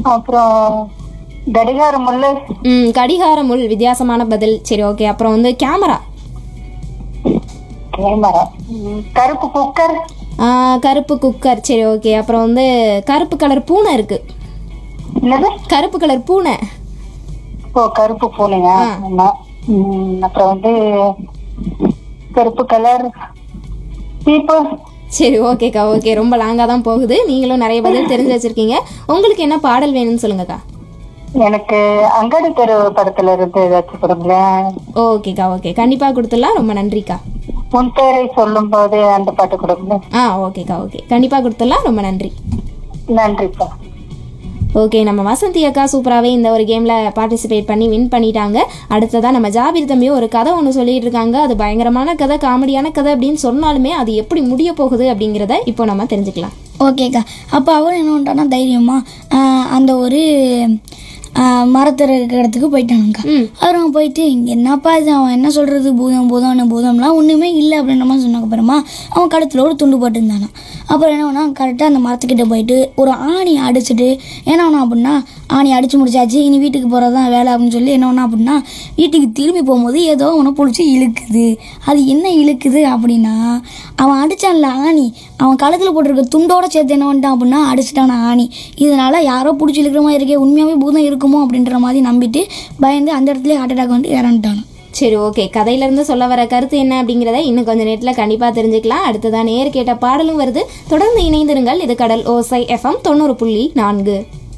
அப்புறம் கடிகார முள்ளு ம் கடிகார முள் வித்தியாசமான பதில் சரி ஓகே அப்புறம் வந்து கேமரா கேமரா ம், கருப்பு குக்கர் ஆ, கருப்பு குக்கர் சரி ஓகே அப்புறம் வந்து கருப்பு கலர் பூனை இருக்கு என்னது கருப்பு கலர் பூனை ஓ கருப்பு பூனையா ஆமா ம், அப்புறம் வந்து கருப்பு கலர் சீப்பு சரி ஓகேக்கா ஓகே ரொம்ப லாங்காக தான் போகுது நீங்களும் நிறைய பதில் தெரிஞ்சு வச்சிருக்கீங்க உங்களுக்கு என்ன பாடல் வேணும்னு சொல்லுங்கக்கா எனக்கு அங்காடி தெரு படத்துல இருந்து ஏதாச்சும் கொடுங்களேன் ஓகேக்கா ஓகே கண்டிப்பாக கொடுத்துடலாம் ரொம்ப நன்றிக்கா உன் பேரை சொல்லும் போது அந்த பாட்டு கொடுங்களேன் ஆ ஓகேக்கா ஓகே கண்டிப்பாக கொடுத்துடலாம் ரொம்ப நன்றி நன்றிப்பா ஓகே நம்ம வசந்தி அக்கா சூப்பராகவே இந்த ஒரு கேமில் பார்ட்டிசிபேட் பண்ணி வின் பண்ணிட்டாங்க அடுத்ததாக நம்ம ஜாபீர் தம்பியும் ஒரு கதை ஒன்று சொல்லிட்டு இருக்காங்க அது பயங்கரமான கதை காமெடியான கதை அப்படின்னு சொன்னாலுமே அது எப்படி முடிய போகுது அப்படிங்கிறத இப்போ நம்ம தெரிஞ்சுக்கலாம் ஓகேக்கா அப்போ அவர் என்ன பண்ணிட்டான்னா தைரியமா ஆஹ் அந்த ஒரு மரத்தில் இருக்கிற இடத்துக்கு போயிட்டானுங்கக்கா அவர் அவன் போயிட்டு "இங்க என்னப்பா இது அவன் என்ன சொல்கிறது பூதம் பூதம்னு பூதம்லாம் ஒன்றுமே இல்லை அப்படின்ற மாதிரி சொன்னதுக்கு அப்புறமா அவன் கழுத்தில் ஒரு துண்டு போட்டுருந்தானா அப்புறம் என்ன பண்ணா கரெக்டாக அந்த மரத்துக்கிட்ட போயிட்டு ஒரு ஆணி அடிச்சுட்டு என்ன பண்ணா அப்படின்னா ஆணி அடிச்சு முடிச்சாச்சு இனி வீட்டுக்கு போகிறது தான் வேலை அப்படின்னு சொல்லி என்ன பண்ணா அப்படின்னா வீட்டுக்கு திரும்பி போகும்போது ஏதோ அவனை பிடிச்சி இழுக்குது அது என்ன இழுக்குது அப்படின்னா அவன் அடிச்சான்ல ஆணி அவன் கழுத்தில் போட்டிருக்க துண்டோட சேர்த்து என்ன பண்ணிட்டான் அப்படின்னா அடிச்சிட்டான ஆணி இதனால யாரோ பிடிச்சி இழுக்கிற மாதிரி இருக்கே உண்மையாகவே பூதம் இருக்குமோ அப்படின்ற மாதிரி நம்பிட்டு பயந்து அந்த இடத்துல ஹார்ட் அட்டாக் வந்து இறந்துட்டான் சரி ஓகே கதையிலேருந்து சொல்ல வர கருத்து என்ன அப்படிங்கிறத இன்னும் கொஞ்சம் நேரத்தில் கண்டிப்பாக தெரிஞ்சுக்கலாம் அடுத்ததான் நேர் கேட்ட பாடலும் வருது தொடர்ந்து இணைந்திருங்கள் இது கடல் ஓசை எஃப்எம் தொண்ணூறு புள்ளி நான்கு